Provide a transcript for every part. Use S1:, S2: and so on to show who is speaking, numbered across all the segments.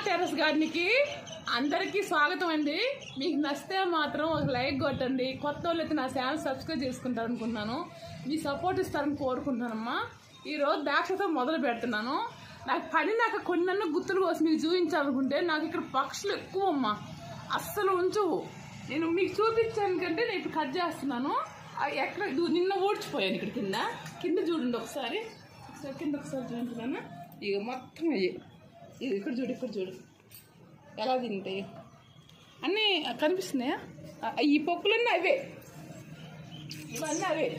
S1: Terrace గార్డెన్కి అందరికీ స్వాగతం అండి మీకు నచ్చితే మాత్రం ఒక లైక్ కొట్టండి కొత్త వాళ్ళు అయితే నా ఛానల్ సబ్స్క్రైబ్ చేసుకుంటారు అనుకుంటున్నాను మీ సపోర్ట్ ఇస్తారని కోరుకుంటున్నానమ్మా ఈరోజు ద్రాక్షతో మొదలు పెడుతున్నాను నాకు పని నాకు కొన్నన్న గుర్తులు కోసం మీకు చూపించాలనుకుంటే నాకు ఇక్కడ పక్షులు ఎక్కువ అమ్మా అస్సలు ఉంచవు నేను మీకు చూపించాను కంటే నేను ఇప్పుడు కట్ చేస్తున్నాను అవి ఎక్కడ ఇదిగో నిన్న ఊడ్చిపోయాను ఇక్కడ కింద కింద చూడండి ఒకసారి ఒకసారి కింద ఒకసారి చూపించున్నాను ఇక మొత్తం అయ్యి ఇది ఇక్కడ చూడు ఇక్కడ చూడు ఎలా తింటాయి అన్నీ కనిపిస్తున్నాయా ఆ, ఈ పప్పులన్నీ అవే ఇవన్నీ అవే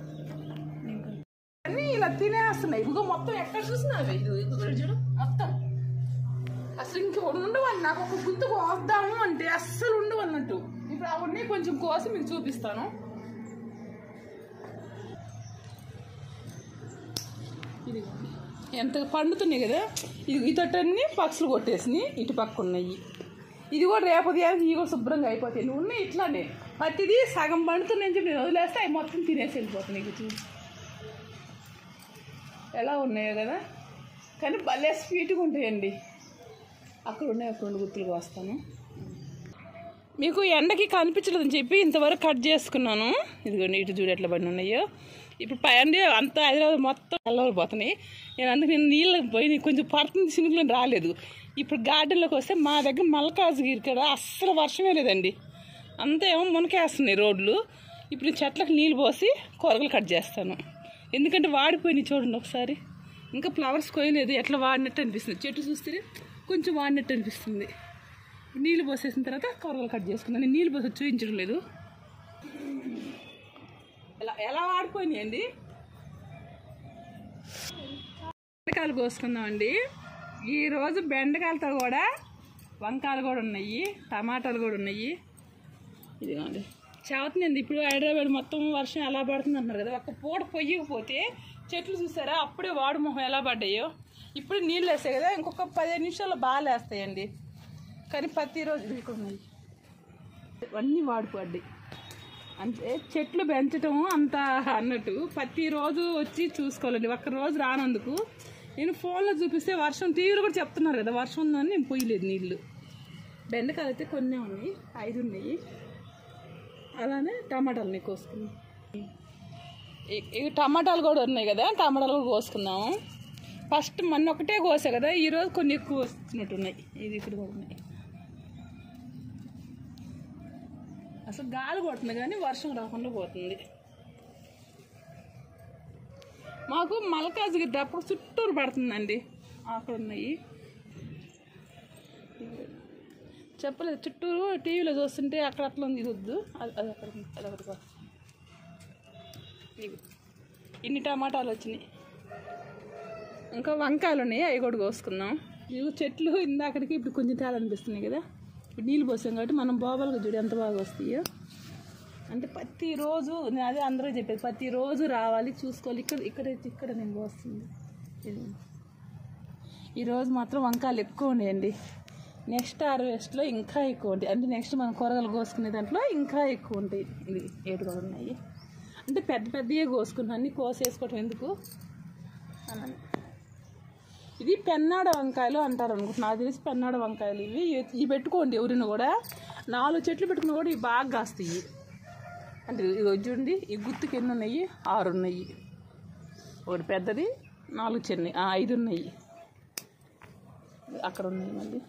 S1: అన్నీ ఇలా తినేస్తున్నాయి ఇదిగో మొత్తం ఎక్కడ చూసినా అవే ఇది ఇక్కడ చూడు మొత్తం అసలు ఇంక ఉండవని నాకు ఒక గుంతు కోద్దాము అంటే అస్సలు ఉండవు అన్నట్టు ఇప్పుడు అవన్నీ కొంచెం కోసి మీకు చూపిస్తాను ఇదిగోండి ఎంత పండుతున్నాయి కదా ఇది ఈ తొట్టన్నీ పక్షులు కొట్టేసినాయి ఇటు పక్క ఉన్నాయి ఇది కూడా రేపు ఉదయానికి ఇవి కూడా శుభ్రంగా అయిపోతాయి నువ్వు ఉన్నాయి ఇట్లానే ప్రతిదీ సగం పండుతున్నాయని చెప్పి నేను వదిలేస్తే అవి మొత్తం తినేసి వెళ్ళిపోతున్నాయి ఇక చూడు ఎలా ఉన్నాయో కదా కానీ భలే స్వీట్గా ఉంటాయండి అక్కడ ఉన్నాయి ఒక రెండు గుర్తులు వస్తాను మీకు ఎండకి కనిపించలేదని చెప్పి ఇంతవరకు కట్ చేసుకున్నాను ఇదిగోండి ఇటు చూడు ఎట్లా బండి ఉన్నాయో ఇప్పుడు పైన అంతా హైదరాబాద్ మొత్తం ఎల్లవలు పోతున్నాయి నేను అందుకు నేను నీళ్ళకి పోయి కొంచెం పడుతుంది సినుకులు రాలేదు ఇప్పుడు గార్డెన్లోకి వస్తే మా దగ్గర మల్కాజ్గిరి కదా అస్సలు వర్షమే లేదండి అంతా ఏమో మునకేస్తున్నాయి రోడ్లు ఇప్పుడు ఈ చెట్లకు నీళ్ళు పోసి కూరగాయలు కట్ చేస్తాను ఎందుకంటే వాడిపోయినాయి చూడండి ఒకసారి ఇంకా ఫ్లవర్స్ కోయలేదు ఎట్లా వాడినట్టు అనిపిస్తుంది చెట్టు చూస్తే కొంచెం వాడినట్టు అనిపిస్తుంది నీళ్ళు పోసేసిన తర్వాత కూరగాయలు కట్ చేసుకున్నాను నేను నీళ్ళు పోసి చూపించడం లేదు ఎలా ఎలా వాడిపోయినాయండి బెండకాయలు కోసుకుందామండి ఈరోజు బెండకాయలతో కూడా వంకాయలు కూడా ఉన్నాయి టమాటాలు కూడా ఉన్నాయి ఇదిగోండి చదువుతుందండి ఇప్పుడు హైదరాబాద్ మొత్తం వర్షం ఎలా పడుతుంది అన్నారు కదా ఒక్క పూట పొయ్యకపోతే చెట్లు చూసారా అప్పుడే వాడు మొహం ఎలా పడ్డాయో ఇప్పుడు నీళ్ళు వేస్తాయి కదా ఇంకొక పదిహేను నిమిషాల్లో బాగా లేస్తాయండి కానీ ప్రతిరోజు ఇవి ఇక్కడ ఉన్నాయి ఇవన్నీ వాడిపోడ్డాయి అంటే చెట్లు పెంచటం అంత అన్నట్టు ప్రతిరోజు వచ్చి చూసుకోవాలండి ఒక్క రోజు రానందుకు నేను ఫోన్లో చూపిస్తే వర్షం టీవీలో కూడా చెప్తున్నారు కదా వర్షం ఉందని నేను పోయలేదు నీళ్ళు బెండకాయలు అయితే కొన్ని ఉన్నాయి ఐదు ఉన్నాయి అలానే టమాటాలు నీకు కోసుకున్నాం ఇ- ఇవి టమాటాలు కూడా ఉన్నాయి కదా టమాటాలు కూడా కోసుకుందాము ఫస్ట్ మొన్న ఒకటే కోసా కదా ఈరోజు కొన్ని ఎక్కువ వస్తున్నట్టున్నాయి ఇది ఇక్కడ కూడా ఉన్నాయి అసలు గాలి కొడుతుంది కానీ వర్షం రాకుండా పోతుంది మాకు మల్కాజ్గిరి డప్పుడు చుట్టూరు పడుతుందండి అక్కడ ఉన్నాయి చెప్పలేదు చుట్టూరు టీవీలో చూస్తుంటే అక్కడ అట్లా ఉంది ఇది వద్దు అది అది అక్కడ ఉంది అది అక్కడ కాదు. ఇవి ఇన్ని టమాటాలు వచ్చినాయి ఇంకా వంకాయలు ఉన్నాయి అవి కూడా కోసుకుందాం ఇవి చెట్లు ఇందాకడికి ఇప్పుడు కొంచెం తేడా అనిపిస్తున్నాయి కదా ఇప్పుడు నీళ్ళు పోసాం కాబట్టి మనం బోబాలుగా చూడు ఎంత బాగా వస్తాయో అంటే ప్రతిరోజు నేను అదే అందరూ చెప్పేది ప్రతిరోజు రావాలి చూసుకోవాలి ఇక్కడ ఇక్కడ ఇక్కడ నేను పోస్తుంది ఇది ఈరోజు మాత్రం వంకాయలు ఎక్కువ ఉన్నాయండి నెక్స్ట్ హార్వెస్ట్లో ఇంకా ఎక్కువ ఉంటాయి అంటే నెక్స్ట్ మనం కూరగాయలు కోసుకునే దాంట్లో ఇంకా ఎక్కువ ఉంటాయి ఇది ఏడు కూడా ఉన్నాయి అంటే పెద్ద పెద్దయే కోసుకున్నాను అన్ని కోసేసుకోవటం ఎందుకు అని ఇది పెన్నాడ వంకాయలు అంటారు అనుకుంటున్నా నాకు తెలిసి పెన్నాడ వంకాయలు ఇవి ఇవి పెట్టుకోండి ఎవరిని కూడా నాలుగు చెట్లు పెట్టుకున్నా కూడా ఇవి బాగా కాస్తాయి అంటే ఇగో చూడండి ఈ గుత్తుకి ఎన్ని ఉన్నాయి ఆరు ఉన్నాయి ఒకటి పెద్దది నాలుగు చిన్నవి ఆ, ఐదు ఉన్నాయి అక్కడ ఉన్నాయి మళ్ళీ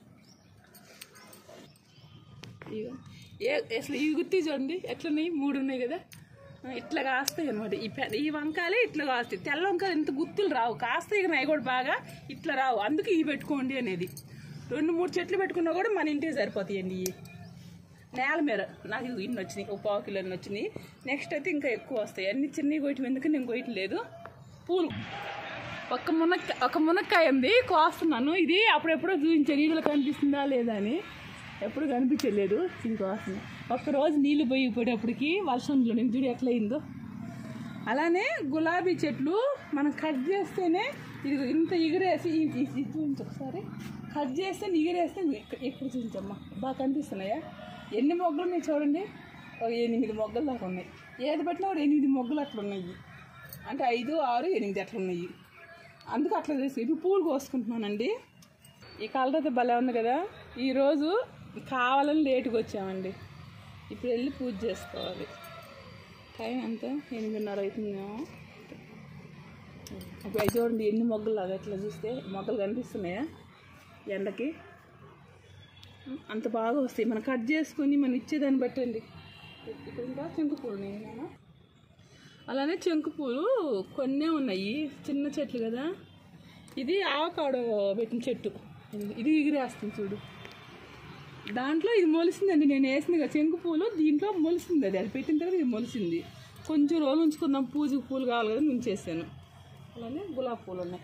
S1: ఇగో ఏ అసలు ఈ గుత్తి చూడండి ఎట్లున్నాయి మూడు ఉన్నాయి కదా ఆ, ఇట్లా కాస్తాయి అనమాట ఈ పెద్ద ఈ వంకాయలే ఇట్లా కాస్తాయి తెల్ల వంకాయలు ఇంత గుత్తులు రావు కాస్తాయి కానీ అవి కూడా బాగా ఇట్లా రావు అందుకే ఇవి పెట్టుకోండి అనేది రెండు మూడు చెట్లు పెట్టుకున్నా కూడా మన ఇంటికి సరిపోతాయండి ఇవి నేల మీద నాకు ఇవి ఇన్ని వచ్చినాయి ఒక పావు కిలో అన్ని వచ్చినాయి నెక్స్ట్ అయితే ఇంకా ఎక్కువ వస్తాయి అన్ని చిన్నవి కొయ్యటం ఎందుకు నేను కొయ్యటం లేదు పూలు ఒక మునక్కాయ ఒక మునక్కాయ ఉంది కోస్తున్నాను ఇది అప్పుడెప్పుడో చూపించాను నీళ్ళు కనిపిస్తుందా లేదా అని ఎప్పుడు కనిపించలేదు ఇది కోస్తున్నాను ఒక్కరోజు నీళ్ళు పోయిపోయేటప్పటికి వర్షం చూడండి చూడు ఎట్లా అయిందో అలానే గులాబీ చెట్లు మనం కట్ చేస్తేనే ఇది ఇంత ఎగిరేసి ఇది ఇది చూపించు ఒకసారి కట్ చేస్తే ఎగిరేస్తే ఇక్కడ ఇక్కడ చూపించమ్మా బాగా కనిపిస్తున్నాయా ఎన్ని మొగ్గలు ఉన్నాయి చూడండి ఒక ఎనిమిది మొగ్గలు దాకా ఉన్నాయి ఏది పెట్టినా కూడా ఎనిమిది మొగ్గలు అట్లా ఉన్నాయి అంటే ఐదు ఆరు ఎనిమిది అట్లా ఉన్నాయి అందుకు అట్లా చేసి ఇప్పుడు పూలు కోసుకుంటున్నానండి ఈ కలర్ అయితే భలే ఉంది కదా ఈరోజు కావాలని లేటుగా వచ్చామండి ఇప్పుడు వెళ్ళి పూజ చేసుకోవాలి టైం ఎంత ఎనిమిదిన్నర అవుతుందేమో ఇప్పుడు అవి చూడండి ఎన్ని మొగ్గలు లాగా ఎట్లా చూస్తే మొగ్గలు కనిపిస్తున్నాయా ఎండకి అంత బాగా వస్తాయి మనం కట్ చేసుకొని మనం ఇచ్చేదాన్ని బట్టండి ఇక్కడ ఇంకా చెంకు పూలు ఉన్నాయి నాన్న. అలానే చెంకు పూలు కొన్నే ఉన్నాయి చిన్న చెట్లు కదా ఇది ఆవకాడో పెట్టిన చెట్టు ఇది- ఇది ఎగిరేస్తుంది చూడు దాంట్లో ఇది మొలిసిందండి నేను వేసింది కదా చెంకు పూలు దీంట్లో మొలిసింది అది అది పెట్టిన తర్వాత ఇది మొలిసింది కొంచెం రోజులు ఉంచుకుందాం పూజకు పూలు కావాలి కదా ఉంచేసాను అలానే గులాబీ పూలు ఉన్నాయి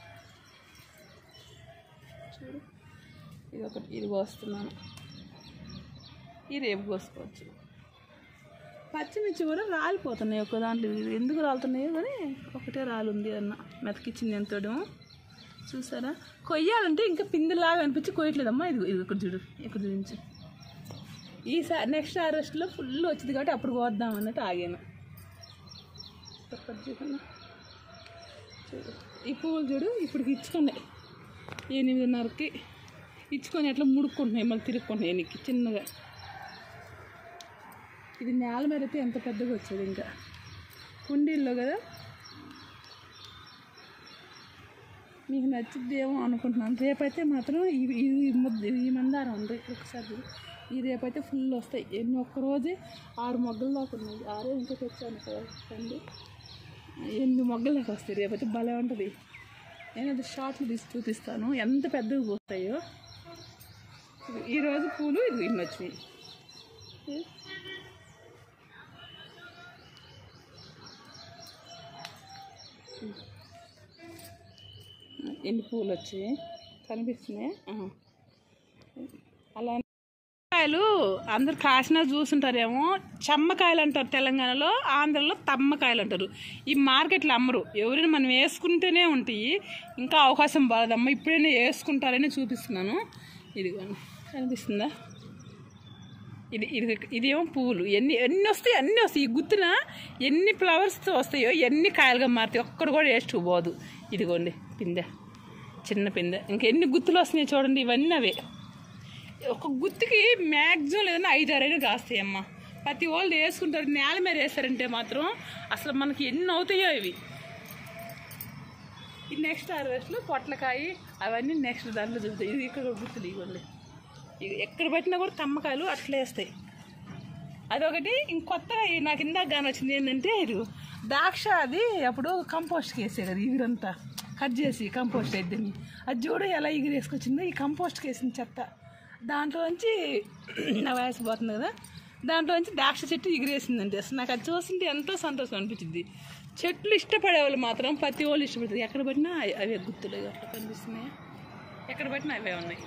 S1: చూడు ఇది ఒకటి ఇది కోస్తున్నాను ఇది రేపు కోసుకోవచ్చు పచ్చిమిర్చి కూడా రాలిపోతున్నాయి ఒక దాంట్లో ఇవి ఎందుకు రాలుతున్నాయో కానీ ఒకటే రాలు ఉంది అన్న మెతకిచ్చింది ఎంతోడేమో చూసారా కొయ్యాలంటే ఇంకా పిందిలాగా అనిపించి కొయ్యట్లేదమ్మా ఇది ఇది ఇక్కడ చూడు ఇక్కడ చూపించు ఈసారి నెక్స్ట్ హార్వెస్ట్లో ఫుల్ వచ్చింది కాబట్టి అప్పుడు కోద్దాం అన్నట్టు ఆగాను ఒక్కటి చూడన్నా. చూడు ఈ పువ్వులు చూడు ఇప్పుడు ఇచ్చుకున్నాయి ఎనిమిదిన్నరకి ఇచ్చుకొని ఎట్లా ముడుక్కుంటున్నాయి మళ్ళీ తిరుక్కుంటున్నాయి నీకు చిన్నగా ఇది నేల మీద అయితే ఎంత పెద్దగా వచ్చేది ఇంకా కుండీల్లో కదా మీకు నచ్చుద్దేమో అనుకుంటున్నాను రేపైతే మాత్రం ఈ ఈ ముద్ద ఈ మందారం ఉంది ఇక్కడ ఒకసారి చూడు. ఈ రేపైతే ఫుల్ వస్తాయి ఎన్ని ఒక్క రోజే ఆరు మొగ్గల దాకా ఉన్నాయి ఆరే ఇంకా తెచ్చాను కదా కండి ఎనిమిది మొగ్గల దాకా వస్తాయి రేపైతే భలే ఉంటుంది నేను అది షార్ట్లు తీసి చూపిస్తాను ఎంత పెద్దగా పోస్తాయో ఇది- ఈరోజు పూలు ఇది ఇన్ని వచ్చినాయి ఎన్ని పూలు వచ్చాయి కనిపిస్తున్నాయి ఆహా. అలా కాయలు అందరు కాసిన చూసుంటారేమో చెమ్మకాయలు అంటారు తెలంగాణలో ఆంధ్రలో తమ్మకాయలు అంటారు ఈ మార్కెట్లో అమ్మరు ఎవరైనా మనం వేసుకుంటేనే ఉంటాయి ఇంకా అవకాశం బాగదమ్మా ఇప్పుడైనా వేసుకుంటారని చూపిస్తున్నాను ఇదిగోండి కనిపిస్తుందా ఇది ఇది ఇదేమో పువ్వులు ఎన్ని ఎన్ని వస్తాయి అన్నీ వస్తాయి ఈ గుత్తున ఎన్ని ఫ్లవర్స్తో వస్తాయో ఎన్ని కాయలుగా మారుతాయి ఒక్కడు కూడా వేస్ట్ పోదు ఇదిగోండి పిందె చిన్న పిందె ఇంకెన్ని గుత్తులు వస్తున్నాయి చూడండి ఇవన్నీ అవే ఒక గుత్తికి మ్యాక్సిమం లేదన్నా ఐదు ఆరైనా కాస్తాయి అమ్మ ప్రతి వాళ్ళు వేసుకుంటారు నేల మీద వేస్తారంటే మాత్రం అసలు మనకి ఎన్ని అవుతాయో ఇవి ఈ నెక్స్ట్ హార్వెస్ట్లో పొట్లకాయ అవన్నీ నెక్స్ట్ దాంట్లో చూస్తాయి ఇది ఇక్కడ గుర్తులు ఇవ్వండి ఇవి ఎక్కడ పెట్టినా కూడా తమ్మకాయలు అట్లే వేస్తాయి అదొకటి ఇంకొత్తగా ఈ నాకు ఇందాక గాని వచ్చింది ఏంటంటే ఇది ద్రాక్ష అది అప్పుడు కంపోస్ట్కి వేసే కదా ఇగురంతా కట్ చేసి కంపోస్ట్ వేద్దని అది చూడు ఎలా ఎగిరి వేసుకొచ్చిందో ఈ కంపోస్ట్కి వేసిన చెత్త దాంట్లోంచి నా వయసు పోతుంది కదా దాంట్లోంచి ద్రాక్ష చెట్టు ఎగిరేసిందండి అసలు నాకు అది చూస్తుంటే ఎంతో సంతోషం అనిపించింది చెట్లు ఇష్టపడే వాళ్ళు మాత్రం ప్రతి వాళ్ళు ఇష్టపడుతుంది ఎక్కడ పెట్టినా అవి- అవే గుర్తులు అట్లా కనిపిస్తున్నాయి ఎక్కడ పెట్టినా అవే ఉన్నాయి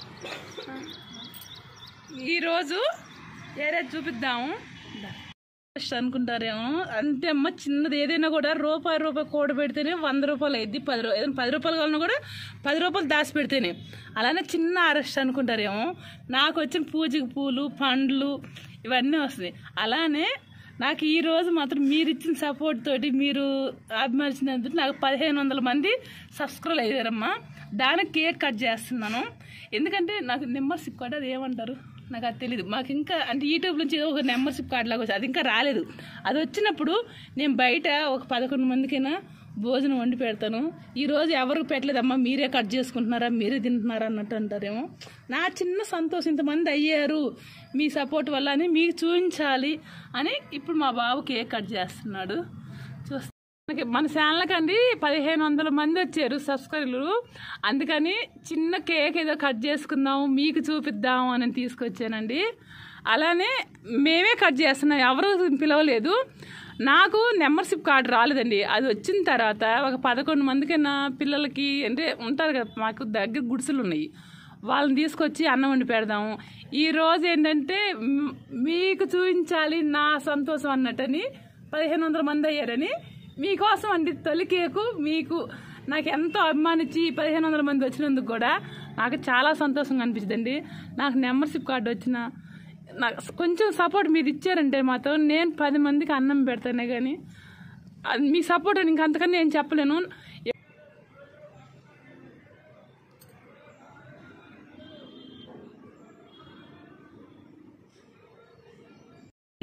S1: ఈరోజు ఏరే చూపిద్దాము ఫస్ట్ అనుకుంటారేమో అంతే అమ్మ చిన్నది ఏదైనా కూడా రూపాయి రూపాయి కూడ పెడితేనే వంద రూపాయలు అయింది పది రూపాయలు ఏదైనా పది రూపాయలు కావాలన్నా కూడా పది రూపాయలు దాచి పెడితేనే అలానే చిన్న అరెస్ట్ అనుకుంటారేమో నాకు వచ్చిన పూజకి పూలు పండ్లు ఇవన్నీ వస్తాయి అలానే నాకు ఈ రోజు మాత్రం మీరు ఇచ్చిన సపోర్ట్ తోటి మీరు అభిమానించినందుకు నాకు పదిహేను వందల మంది సబ్స్క్రైబ్ అయ్యారమ్మా దానికి కేక్ కట్ చేస్తున్నాను ఎందుకంటే నాకు మెంబర్షిప్ కార్డు అది ఏమంటారు నాకు అది తెలియదు మాకు ఇంకా అంటే యూట్యూబ్ నుంచి ఏదో ఒక మెంబర్షిప్ కార్డు లాగా వచ్చి అది ఇంకా రాలేదు అది వచ్చినప్పుడు నేను బయట ఒక పదకొండు మందికైనా భోజనం వండి పెడతాను ఈ రోజు ఎవరికి పెట్టలేదమ్మా మీరే కట్ చేసుకుంటున్నారా మీరే తింటున్నారా అన్నట్టు అంటారేమో నా చిన్న సంతోషం ఇంతమంది అయ్యారు మీ సపోర్ట్ వల్ల అని మీకు చూపించాలి అని ఇప్పుడు మా బాబు కేక్ కట్ చేస్తున్నాడు చూస్తా మనకి మన ఛానల్కి అండి పదిహేను వందల మంది వచ్చారు సబ్స్క్రైబర్లు అందుకని చిన్న కేక్ ఏదో కట్ చేసుకుందాం మీకు చూపిద్దాం అని తీసుకొచ్చానండి అలానే మేమే కట్ చేస్తున్నాం ఎవరు పిలవలేదు నాకు మెంబర్షిప్ కార్డు రాలేదండి అది వచ్చిన తర్వాత ఒక పదకొండు మందికైనా పిల్లలకి అంటే ఉంటారు కదా మాకు దగ్గర గుడిసెలు ఉన్నాయి వాళ్ళని తీసుకొచ్చి అన్నం వండి పెడదాము ఈ రోజు ఏంటంటే మ్- మీకు చూపించాలి నా సంతోషం అన్నట్టని పదిహేను వందల మంది అయ్యారని మీకోసం అండి తొలి కేకు మీకు నాకు ఎంతో అభిమానించి పదిహేను వందల మంది వచ్చినందుకు కూడా నాకు చాలా సంతోషంగా అనిపించిందండి నాకు మెంబర్షిప్ కార్డు వచ్చిన నాకు కొంచెం సపోర్ట్ మీరు ఇచ్చారంటే మాత్రం నేను పది మందికి అన్నం పెడతానే కానీ అది మీ సపోర్ట్ ఇంక అంతకన్నా నేను చెప్పలేను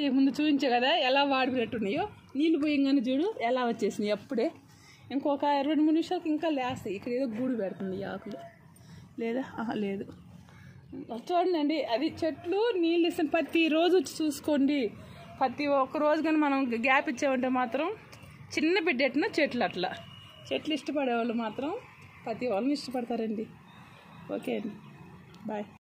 S1: ఈ ముందు చూపించే కదా ఎలా వాడిపోయినట్టున్నాయో నీళ్ళు పోయంగానే చూడు ఎలా వచ్చేసినాయి అప్పుడే ఇంకొక రెండు మూడు నిమిషాలకి ఇంకా లేస్తాయి ఇక్కడ ఏదో గూడు పెడుతుంది ఈ ఆకులు లేదా ఆహా, లేదు చూడండి అది చెట్లు నీళ్ళు ఇస్తాను ప్రతిరోజు వచ్చి చూసుకోండి ప్రతి ఒక్క రోజు కానీ మనం గ్యాప్ ఇచ్చామంటే మాత్రం చిన్న బిడ్డెట్టిన చెట్లు అట్లా చెట్లు ఇష్టపడే వాళ్ళు మాత్రం ప్రతి వాళ్ళని ఇష్టపడతారండి ఓకే అండి బాయ్